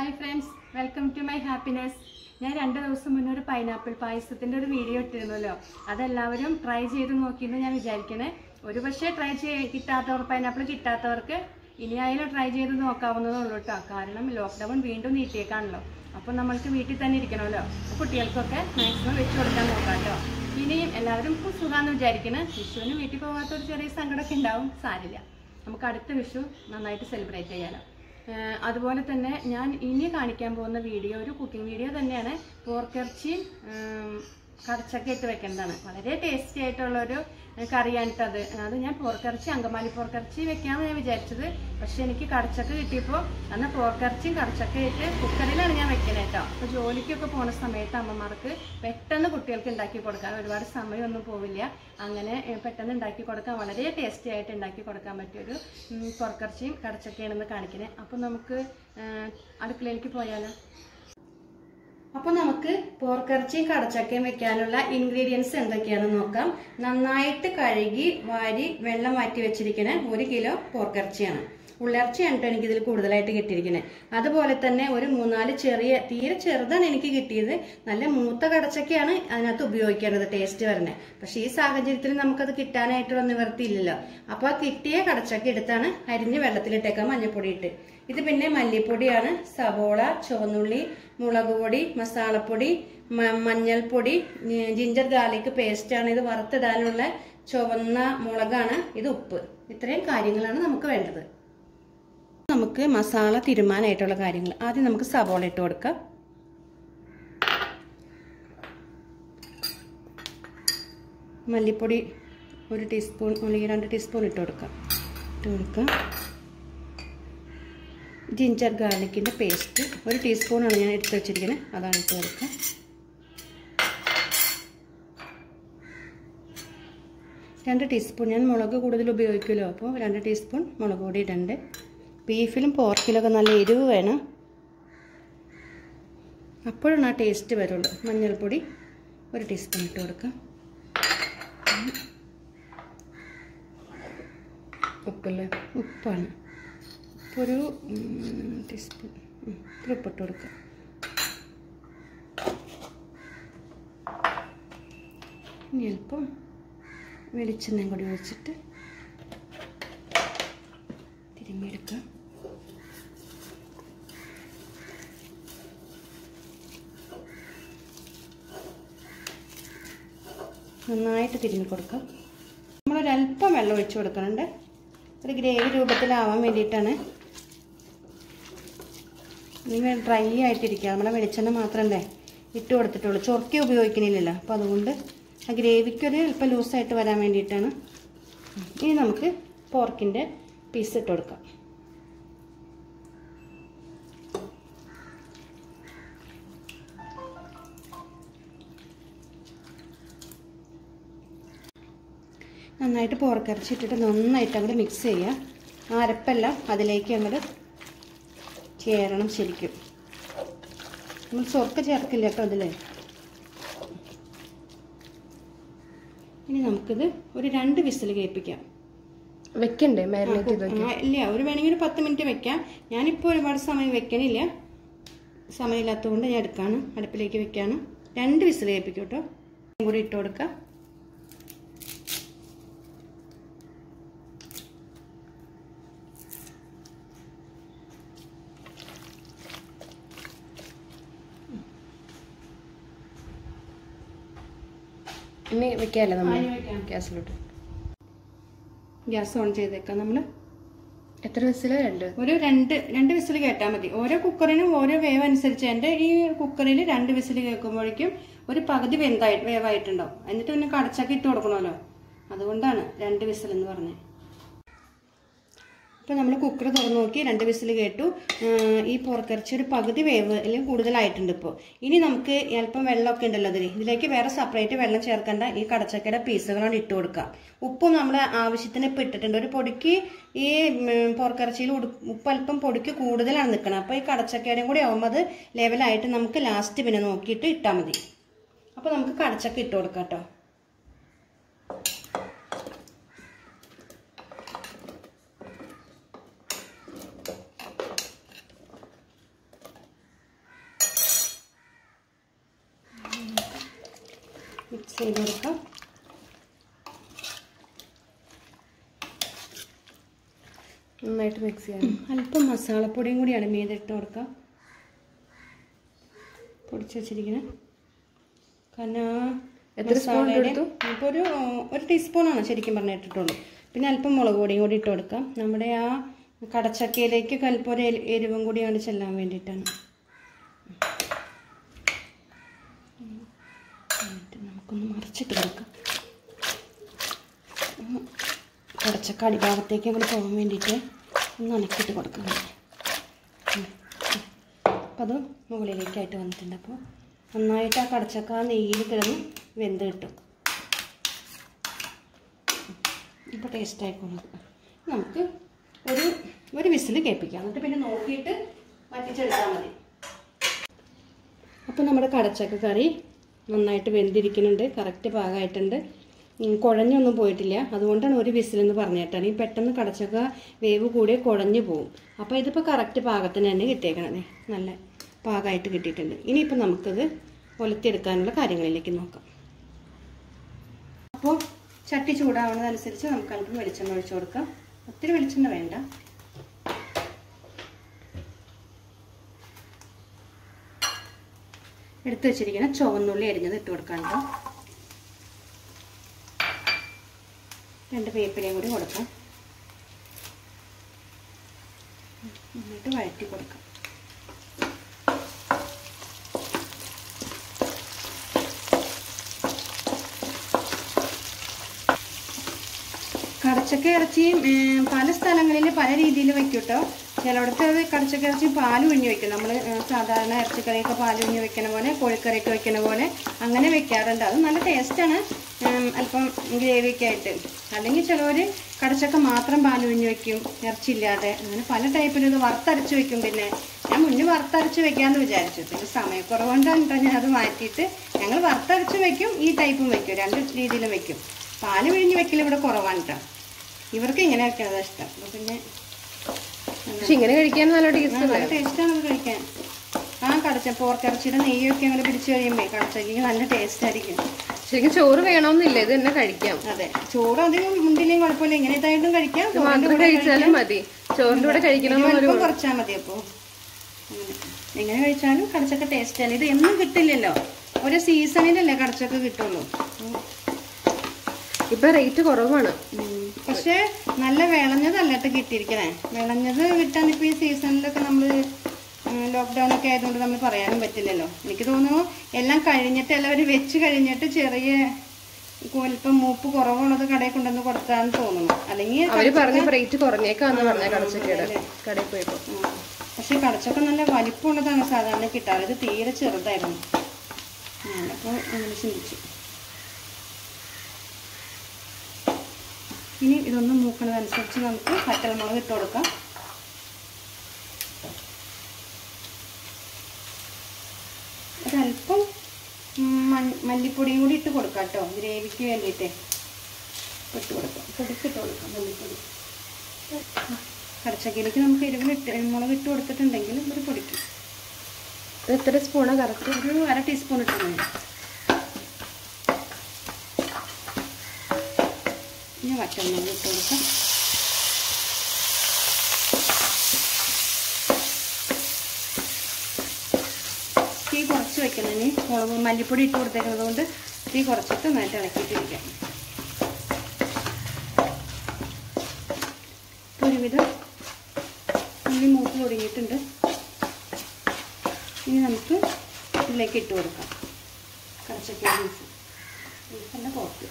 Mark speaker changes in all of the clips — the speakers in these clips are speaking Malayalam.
Speaker 1: Hi friends welcome to my happiness ഞാൻ രണ്ട് ദിവസം മുന്നേ ഒരു പൈനാപ്പിൾ പായസത്തിൻ്റെ ഒരു വീഡിയോ ഇട്ടിരുന്നല്ലോ അതെല്ലാവരും ട്രൈ ചെയ്ത് നോക്കിയെന്ന് ഞാൻ വിചാരിക്കണേ ഒരു പക്ഷേ ട്രൈ ചെയ്യ കിട്ടാത്തവർ പൈനാപ്പിൾ കിട്ടാത്തവർക്ക് ഇനി ആയാലും ട്രൈ ചെയ്ത് നോക്കാവുന്നതേ ഉള്ളൂ കേട്ടോ കാരണം ലോക്ക്ഡൗൺ വീണ്ടും നീട്ടിയേക്കാണല്ലോ അപ്പോൾ നമ്മൾക്ക് വീട്ടിൽ തന്നെ ഇരിക്കണമല്ലോ അപ്പോൾ കുട്ടികൾക്കൊക്കെ മാക്സിമം വെച്ച് കൊടുക്കാൻ നോക്കാം കേട്ടോ ഇനിയും എല്ലാവരും ഇപ്പോൾ സുഖാന്ന് വിചാരിക്കണേ വിഷുവിന് വീട്ടിൽ പോകാത്ത ഒരു ചെറിയ സങ്കടമൊക്കെ ഉണ്ടാവും സാരില്ല നമുക്ക് അടുത്ത വിഷു നന്നായിട്ട് സെലിബ്രേറ്റ് ചെയ്യാലോ ഏഹ് അതുപോലെ തന്നെ ഞാൻ ഇനി കാണിക്കാൻ പോകുന്ന വീഡിയോ ഒരു കുക്കിംഗ് വീഡിയോ തന്നെയാണ് പോർക്കിറച്ചിയും കടച്ചക്ക ഇട്ട് വെക്കേണ്ടതാണ് വളരെ ടേസ്റ്റി ആയിട്ടുള്ള ഒരു കറിയാണിട്ട് അത് അത് ഞാൻ പോർക്കിറച്ചി അങ്കമാലി പോർക്കിറച്ചി വെക്കാമെന്ന് ഞാൻ വിചാരിച്ചത് പക്ഷെ എനിക്ക് കടച്ചക്ക കിട്ടിയപ്പോൾ അന്ന് പോർക്കിറച്ചിയും കടച്ചക്ക ഇട്ട് കുക്കറിലാണ് ഞാൻ വെക്കുന്നത് കേട്ടോ അപ്പോൾ ജോലിക്കൊക്കെ പോണ സമയത്ത് അമ്മമാർക്ക് പെട്ടെന്ന് കുട്ടികൾക്ക് ഉണ്ടാക്കി കൊടുക്കാൻ ഒരുപാട് സമയമൊന്നും പോവില്ല അങ്ങനെ ഏഹ്, പെട്ടെന്ന് ഉണ്ടാക്കി കൊടുക്കാൻ വളരെ ടേസ്റ്റി ആയിട്ട് ഉണ്ടാക്കി കൊടുക്കാൻ പറ്റിയൊരു ഉം, പൊറക്കർച്ചയും കടച്ചക്കയാണെന്ന് കാണിക്കണേ അപ്പോൾ നമുക്ക് ഏഹ്, അടുക്കളയിലേക്ക് പോയാലോ അപ്പോൾ നമുക്ക് പോർക്കിറച്ചിയും കടച്ചക്കയും വെക്കാനുള്ള ഇൻഗ്രീഡിയൻസ് എന്തൊക്കെയാണെന്ന് നോക്കാം നന്നായിട്ട് കഴുകി വാരി വെള്ളം മാറ്റി വെച്ചിരിക്കുന്ന ഒരു കിലോ പോർക്കിറച്ചിയാണ് ഉള്ളിറച്ചിയാണ് കേട്ടോ എനിക്ക് ഇതിൽ കൂടുതലായിട്ട് കിട്ടിയിരിക്കുന്നത് അതുപോലെ തന്നെ ഒരു മൂന്നാല് ചെറിയ തീരെ ചെറുതാണ് എനിക്ക് കിട്ടിയത് നല്ല മൂത്ത കടച്ചക്കയാണ് അതിനകത്ത് ഉപയോഗിക്കേണ്ടത് ടേസ്റ്റ് വരുന്നത് പക്ഷേ ഈ സാഹചര്യത്തിൽ നമുക്കത് കിട്ടാനായിട്ടുള്ള നിവർത്തിയില്ലല്ലോ അപ്പോൾ ആ കിട്ടിയ കടച്ചക്ക എടുത്താണ് അരിഞ്ഞ് വെള്ളത്തിലിട്ടേക്കാം മഞ്ഞപ്പൊടി ഇട്ട് ഇത് പിന്നെ മല്ലിപ്പൊടിയാണ് സവോള ചുവന്നുള്ളി മുളക് പൊടി മസാലപ്പൊടി മ- മഞ്ഞൾപ്പൊടി ഉം, ജിഞ്ചർ ഗാർലിക് പേസ്റ്റാണ് ഇത് വറുത്തിടാനുള്ള ചുവന്ന മുളകാണ് ഇത് ഉപ്പ് ഇത്രയും കാര്യങ്ങളാണ് നമുക്ക് വേണ്ടത് നമുക്ക് മസാല തിരുമാനായിട്ടുള്ള കാര്യങ്ങൾ ആദ്യം നമുക്ക് സവോള ഇട്ട് കൊടുക്കാം മല്ലിപ്പൊടി ഒരു ടീസ്പൂൺ അല്ലെങ്കിൽ രണ്ട് ടീസ്പൂൺ ഇട്ട് കൊടുക്കാം ഇട്ട് കൊടുക്കാം ജിഞ്ചർ ഗാർലിക്കിൻ്റെ പേസ്റ്റ് ഒരു ടീസ്പൂണാണ് ഞാൻ എടുത്ത് വെച്ചിരിക്കുന്നത് അതാണ് ഇട്ട് കൊടുക്കുക രണ്ട് ടീസ്പൂൺ ഞാൻ മുളക് കൂടുതൽ ഉപയോഗിക്കുമല്ലോ അപ്പോൾ രണ്ട് ടീസ്പൂൺ മുളക് പൊടി ഇടണ്ട് ബീഫിലും പോർക്കിലൊക്കെ നല്ല എരിവ് വേണം അപ്പോഴാണ് ആ ടേസ്റ്റ് വരുള്ളൂ മഞ്ഞൾപ്പൊടി ഒരു ടീസ്പൂൺ ഇട്ട് കൊടുക്കാം ഉപ്പല്ലേ ഉപ്പാണ് ഉപ്പ് ഒരു ഉം, ടീസ്പൂൺ ഉം, ഇത്ര ഉപ്പിട്ട് കൊടുക്കാം ഇനി അല്പം വെളിച്ചെണ്ണയും കൂടി ഒഴിച്ചിട്ട് തിരുമ്മിയെടുക്കാം നന്നായിട്ട് തിരുമ്മി കൊടുക്കാം നമ്മളൊരല്പം വെള്ളം ഒഴിച്ച് കൊടുക്കുന്നുണ്ട് ഒരു ഗ്രേവി രൂപത്തിലാവാൻ വേണ്ടിയിട്ടാണ് നിങ്ങൾ ഡ്രൈ ആയിട്ടിരിക്കുക നമ്മളെ വെളിച്ചെണ്ണ മാത്രമല്ലേ ഇട്ട് കൊടുത്തിട്ടുള്ളൂ ചൊറുക്കി ഉപയോഗിക്കണില്ലല്ലോ അപ്പോൾ അതുകൊണ്ട് ആ ഗ്രേവിക്കൊരു അല്പം ലൂസായിട്ട് വരാൻ വേണ്ടിയിട്ടാണ് ഇനി നമുക്ക് പോർക്കിൻ്റെ പീസ് ഇട്ട് കൊടുക്കാം നന്നായിട്ട് പോർക്കിറച്ചി ഇട്ടിട്ട് നന്നായിട്ട് അങ്ങോട്ട് മിക്സ് ചെയ്യുക ആ അരപ്പെല്ലാം അതിലേക്ക് അങ്ങോട്ട് ചേരണം ശരിക്കും നമ്മൾ ചൊറുക്ക ചേർക്കില്ല കേട്ടോ അതിൽ ഇനി നമുക്കിത് ഒരു രണ്ട് വിസിൽ കേൾപ്പിക്കാം
Speaker 2: വെക്കണ്ടേ മാരിനേറ്റ് ചെയ്ത്
Speaker 1: ആ, ഇല്ല ഒരു വേണമെങ്കിൽ ഒരു പത്ത് മിനിറ്റ് വെക്കാം ഞാനിപ്പോൾ ഒരുപാട് സമയം വെക്കണില്ല സമയമില്ലാത്തതുകൊണ്ട് ഞാൻ എടുക്കാണ് അടുപ്പിലേക്ക് വെക്കാണ് രണ്ട് വിസിൽ കേൾപ്പിക്കും കേട്ടോ ഇതും കൂടി ഇട്ട് കൊടുക്കാം
Speaker 2: ഇനി വെക്കാല്ലേ നമ്മൾ
Speaker 1: ആയി വെക്കാം.
Speaker 2: ഗ്യാസിലോട്ട്
Speaker 1: ഗ്യാസ് ഓൺ ചെയ്തേക്കാം നമ്മൾ
Speaker 2: എത്ര വിസില് രണ്ട്
Speaker 1: ഒരു രണ്ട് രണ്ട് വിസിൽ കേട്ടാൽ മതി ഓരോ കുക്കറിനും ഓരോ വേവ് അനുസരിച്ച് എൻ്റെ ഈ കുക്കറിൽ രണ്ട് വിസിൽ കേൾക്കുമ്പോഴേക്കും ഒരു പകുതി വെന്തായി വേവായിട്ടുണ്ടാവും എന്നിട്ട് പിന്നെ കടച്ചൊക്കെ ഇട്ട് കൊടുക്കണമല്ലോ അതുകൊണ്ടാണ് രണ്ട് വിസിൽ എന്ന് പറഞ്ഞത് ഇപ്പോൾ നമ്മൾ കുക്കർ തുറന്ന് നോക്കി രണ്ട് വിസിൽ കേട്ടു ആ, ഈ പുറത്തിറച്ചി ഒരു പകുതി വേവ് അല്ലെങ്കിൽ കൂടുതലായിട്ടുണ്ട് ഇപ്പോൾ ഇനി നമുക്ക് അല്പം വെള്ളമൊക്കെ ഉണ്ടല്ലോ അതിൽ ഇതിലേക്ക് വേറെ സെപ്പറേറ്റ് വെള്ളം ചേർക്കേണ്ട ഈ കടച്ചക്കയുടെ പീസുകളാണ് ഇട്ട് കൊടുക്കുക ഉപ്പും നമ്മൾ ആവശ്യത്തിന് ഇപ്പോൾ ഇട്ടിട്ടുണ്ട് ഒരു പൊടിക്ക് ഈ പുറക്കിറച്ചിയിൽ ഉപ്പ് അല്പം പൊടിക്ക് കൂടുതലാണ് നിൽക്കണം അപ്പോൾ ഈ കടച്ചക്കയുടെയും കൂടി ആകുമ്പോൾ അത് ലെവലായിട്ട് നമുക്ക് ലാസ്റ്റ് പിന്നെ നോക്കിയിട്ട് ഇട്ടാൽ മതി അപ്പോൾ നമുക്ക് കടച്ചക്ക ഇട്ട് കൊടുക്കാം കേട്ടോ മിക്സ് ചെയ്ത് കൊടുക്കാം
Speaker 2: നന്നായിട്ട് മിക്സ് ചെയ്യണം
Speaker 1: അല്പം മസാലപ്പൊടിയും കൂടിയാണ് മീതെ ഇട്ട് കൊടുക്കാം പൊടിച്ച് വെച്ചിരിക്കണേ കാരണം ആ
Speaker 2: എത്ര സ്പൂൺ
Speaker 1: മസാലയുടെ-
Speaker 2: എടുത്തു?
Speaker 1: ഇപ്പോൾ ഒരു ഒരു ടീസ്പൂണാണ് ശരിക്കും പറഞ്ഞാൽ ഇട്ടിട്ടുള്ളൂ പിന്നെ അല്പം മുളക് പൊടിയും കൂടി ഇട്ട് കൊടുക്കാം നമ്മുടെ ആ കടച്ചക്കയിലേക്ക് അല്പം ഒരു എരി- എരിവും കൂടി അങ്ങോട്ട് ചെല്ലാൻ വേണ്ടിയിട്ടാണ് എന്നിട്ട് നമുക്കൊന്ന് മറിച്ചിട്ട് കൊടുക്കാം ഒന്ന് കടച്ചക്ക അടിഭാഗത്തേക്ക് കൂടി പോകാൻ വേണ്ടിയിട്ട് ഒന്ന് ഉണക്കിയിട്ട് കൊടുക്കണം അപ്പം അത് മുകളിലേക്കായിട്ട് വന്നിട്ടുണ്ട് അപ്പോൾ നന്നായിട്ട് ആ കടച്ചക്ക ആ നെയ്യിൽ കിടന്ന് വെന്ത് കിട്ടും ഇപ്പോൾ ടേസ്റ്റ് ആയിക്കോളും നമുക്ക് ഒരു ഒരു വിസിൽ കേൾപ്പിക്കാം എന്നിട്ട് പിന്നെ നോക്കിയിട്ട് വറ്റിച്ചെടുത്താൽ മതി അപ്പോൾ നമ്മുടെ കടച്ചക്ക കറി നന്നായിട്ട് വെന്തിരിക്കുന്നുണ്ട് കറക്റ്റ് പാകമായിട്ടുണ്ട് ഉം, കുഴഞ്ഞൊന്നും പോയിട്ടില്ല അതുകൊണ്ടാണ് ഒരു വിസിലെന്ന് പറഞ്ഞിട്ടാണ് ഈ പെട്ടെന്ന് കടച്ചക്ക വേവ് കൂടിയ കുഴഞ്ഞു പോകും അപ്പോൾ ഇതിപ്പോൾ കറക്റ്റ് പാകത്തിന് തന്നെ കിട്ടിയേക്കണേ നല്ല പാകമായിട്ട് കിട്ടിയിട്ടുണ്ട് ഇനിയിപ്പോൾ നമുക്കത് ഒലത്തിയെടുക്കാനുള്ള കാര്യങ്ങളിലേക്ക് നോക്കാം അപ്പോൾ ചട്ടി ചൂടാവുന്നതനുസരിച്ച് നമുക്ക് അല്പം വെളിച്ചെണ്ണ ഒഴിച്ചു കൊടുക്കാം ഒത്തിരി വെളിച്ചെണ്ണ വേണ്ട എടുത്തു വെച്ചിരിക്കുന്ന ചുവന്നുള്ളി അരിഞ്ഞത് ഇട്ട് കൊടുക്കാനുണ്ടോ രണ്ട് വേപ്പിലയും കൂടി കൊടുക്കാം എന്നിട്ട് വഴറ്റി കൊടുക്കാം കടച്ചക്ക ഇറച്ചിയും ഏർ, പല സ്ഥലങ്ങളിൽ പല രീതിയിൽ വെക്കും കേട്ടോ ചിലയിടത്ത് അത് കടച്ചക്ക ഇറച്ചി പാൽ ഉഞ്ഞി വെക്കും നമ്മൾ സാധാരണ ഇറച്ചിക്കറിയൊക്കെ പാൽ ഉഞ്ഞി വെക്കണ പോലെ കോഴിക്കറിയൊക്കെ വെക്കണ പോലെ അങ്ങനെ വെക്കാറുണ്ട് അത് നല്ല ടേസ്റ്റാണ് അല്പം ഗ്രേവിയൊക്കെ ആയിട്ട് അല്ലെങ്കിൽ ചിലവർ കടച്ചക്ക മാത്രം പാൽ ഉഞ്ഞി വെക്കും ഇറച്ചിയില്ലാതെ അങ്ങനെ പല ടൈപ്പിലും ഇത് വറുത്തരച്ച് വെക്കും പിന്നെ ഞാൻ മുന്നേ വറുത്തരച്ച് വെക്കാമെന്ന് വിചാരിച്ചു പിന്നെ സമയക്കുറവുകൊണ്ടാണ് കേട്ടോ ഞാൻ അത് മാറ്റിയിട്ട് ഞങ്ങൾ വറുത്തരച്ച് വെക്കും ഈ ടൈപ്പും വെക്കും രണ്ട് രീതിയിലും വെക്കും പാല് പിഴിഞ്ഞ് വെക്കൽ ഇവിടെ കുറവാണ് കേട്ടോ ഇവർക്ക് ഇങ്ങനെ വെക്കണതാ ഇഷ്ടം അപ്പോൾ പിന്നെ
Speaker 2: പക്ഷെ ഇങ്ങനെ കഴിക്കാൻ നല്ല ടേസ്റ്റ്
Speaker 1: ആ, നല്ല ടേസ്റ്റാണ് അത് കഴിക്കാൻ ആ കടച്ച പോർക്കിറച്ചിയുടെ നെയ്യൊക്കെ അങ്ങനെ പിടിച്ച് കഴിയുമ്പോൾ കടച്ചയ്ക്ക് നല്ല ടേസ്റ്റ് ആയിരിക്കും
Speaker 2: ശരിക്കും ചോറ് വേണമെന്നില്ല ഇത് തന്നെ കഴിക്കാം
Speaker 1: അതെ ചോറ് അധികം മുണ്ടിലെയും കുഴപ്പമില്ല ഇങ്ങനെ ഇതായിട്ടും കഴിക്കാം
Speaker 2: ഇത് മാത്രം കഴിച്ചാലും മതി ചോറിന്റെ കൂടെ കഴിക്കണം
Speaker 1: വലിപ്പം കുറച്ചാൽ മതി അപ്പോൾ എങ്ങനെ കഴിച്ചാലും കടച്ചക്ക ടേസ്റ്റ് ആണ് ഇത് എന്നും കിട്ടില്ലല്ലോ ഒരു സീസണിലല്ലേ കടച്ചക്ക കിട്ടുള്ളൂ ഉം.
Speaker 2: ഇപ്പൊ റേറ്റ് കുറവാണ്
Speaker 1: പക്ഷേ നല്ല വിളഞ്ഞതല്ല കേട്ടോ കിട്ടിയിരിക്കണേ വിളഞ്ഞത് കിട്ടാൻ ഇപ്പോൾ ഈ സീസണിലൊക്കെ നമ്മൾ ലോക്ക്ഡൗൺ ഒക്കെ ആയതുകൊണ്ട് നമ്മൾ പറയാനും പറ്റില്ലല്ലോ എനിക്ക് തോന്നുന്നു എല്ലാം കഴിഞ്ഞിട്ട് എല്ലാവരും വെച്ച് കഴിഞ്ഞിട്ട് ചെറിയ ഇപ്പം മൂപ്പ് കുറവുള്ളത് കടയിൽ കൊണ്ടുവന്ന് കൊടുത്താന്ന് തോന്നുന്നു അല്ലെങ്കിൽ
Speaker 2: അവര് പറഞ്ഞ റേറ്റ് കുറഞ്ഞേക്കാന്ന് പറഞ്ഞ കടച്ചക്കയുടെ കടയിൽ പോയപ്പോ
Speaker 1: ഉം. പക്ഷേ കടച്ചക്ക നല്ല വലിപ്പമുള്ളതാണ് സാധാരണ കിട്ടാറ് ഇത് തീരെ ചെറുതായിരുന്നു ഞാനപ്പോൾ അങ്ങനെ ചിന്തിച്ചു ഇനി ഇതൊന്ന് മൂക്കണതനുസരിച്ച് നമുക്ക് പച്ചമുളക് ഇട്ട് കൊടുക്കാം ഒരല്പം ഉം, മഞ്ഞ- മല്ലിപ്പൊടിയും കൂടി ഇട്ട് കൊടുക്കാം കേട്ടോ ഗ്രേവിക്ക് വേണ്ടിയിട്ട് ഇട്ട് കൊടുക്കാം പൊടിക്ക് ഇട്ട് കൊടുക്കാം മല്ലിപ്പൊടി കടച്ചക്കയിലേക്ക് നമുക്ക് എരിവ് ഇട്ട് മുളക് ഇട്ട് കൊടുത്തിട്ടുണ്ടെങ്കിൽ ഒരു പൊടിക്കും
Speaker 2: ഇത് എത്ര സ്പൂണാ കറക്റ്റ്
Speaker 1: ഒരു അര ടീസ്പൂൺ ഇട്ടാൽ മതി ഇനി വറ്റൽമുളക് ഇട്ട് കൊടുക്കാം തീ കുറച്ച് വെക്കണം ഇനി മുളക് മല്ലിപ്പൊടി ഇട്ട് കൊടുത്തേക്കുന്നത് കൊണ്ട് തീ കുറച്ചിട്ട് നന്നായിട്ട് ഇളക്കിയിട്ടിരിക്കാം ഇപ്പോൾ ഒരുവിധം ഉള്ളി മൂത്ത് തുടങ്ങിയിട്ടുണ്ട് ഇനി നമുക്ക് ഇതിലേക്ക് ഇട്ട് കൊടുക്കാം കറച്ചക്ക ബീഫ് ബീഫിൻ്റെ പോർക്ക്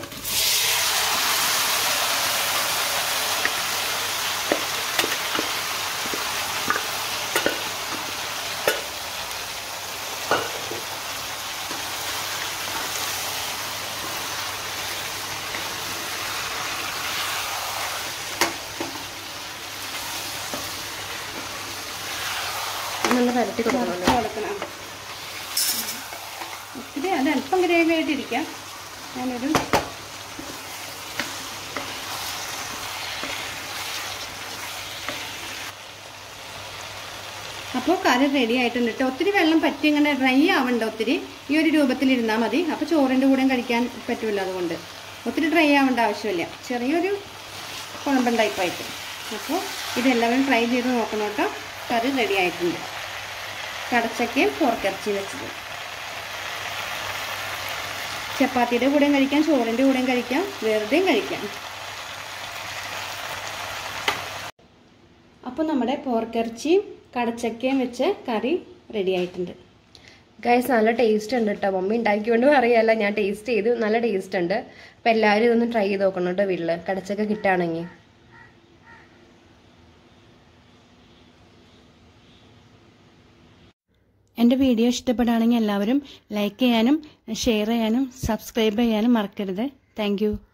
Speaker 2: നല്ല വരട്ടി കൊടുക്കണം
Speaker 1: കൊടുക്കണം ഒത്തിരി അത് അല്പം ഗ്രേവി ആയിട്ടിരിക്കാം ഞാനൊരു അപ്പോൾ കറി റെഡി ആയിട്ടുണ്ട് കേട്ടോ ഒത്തിരി വെള്ളം പറ്റി ഇങ്ങനെ ഡ്രൈ ആവണ്ട ഒത്തിരി ഈ ഒരു രൂപത്തിൽ ഇരുന്നാൽ മതി അപ്പോൾ ചോറിൻ്റെ കൂടെയും കഴിക്കാൻ പറ്റുമല്ലോ അതുകൊണ്ട് ഒത്തിരി ഡ്രൈ ആവേണ്ട ആവശ്യമില്ല ചെറിയൊരു കുഴമ്പൻ ടൈപ്പായിട്ട് അപ്പോൾ ഇതെല്ലാവരും ട്രൈ ചെയ്ത് നോക്കണം കേട്ടോ കറി റെഡി ആയിട്ടുണ്ട് കടച്ചക്കയും പോർക്കിറച്ചി വെച്ചത് ചപ്പാത്തിയുടെ കൂടെയും കഴിക്കാം ചോറിൻ്റെ കൂടെയും കഴിക്കാം വെറുതെയും കഴിക്കാം അപ്പോൾ നമ്മുടെ പോർക്കിറച്ചിയും കടച്ചക്കയും വെച്ച് കറി റെഡി ആയിട്ടുണ്ട്
Speaker 2: ഗൈസ് നല്ല ടേസ്റ്റ് ഉണ്ട് കേട്ടോ മമ്മി ഉണ്ടാക്കിക്കൊണ്ട് അറിയാല്ല ഞാൻ ടേസ്റ്റ് ചെയ്തു നല്ല ടേസ്റ്റ് ഉണ്ട് അപ്പം എല്ലാവരും ഇതൊന്ന് ട്രൈ ചെയ്ത് നോക്കണം കേട്ടോ വീട്ടിൽ കടച്ചൊക്കെ കിട്ടുകയാണെങ്കിൽ
Speaker 1: എൻ്റെ വീഡിയോ ഇഷ്ടപ്പെടുകയാണെങ്കിൽ എല്ലാവരും ലൈക്ക് ചെയ്യാനും ഷെയർ ചെയ്യാനും സബ്സ്ക്രൈബ് ചെയ്യാനും മറക്കരുത് താങ്ക്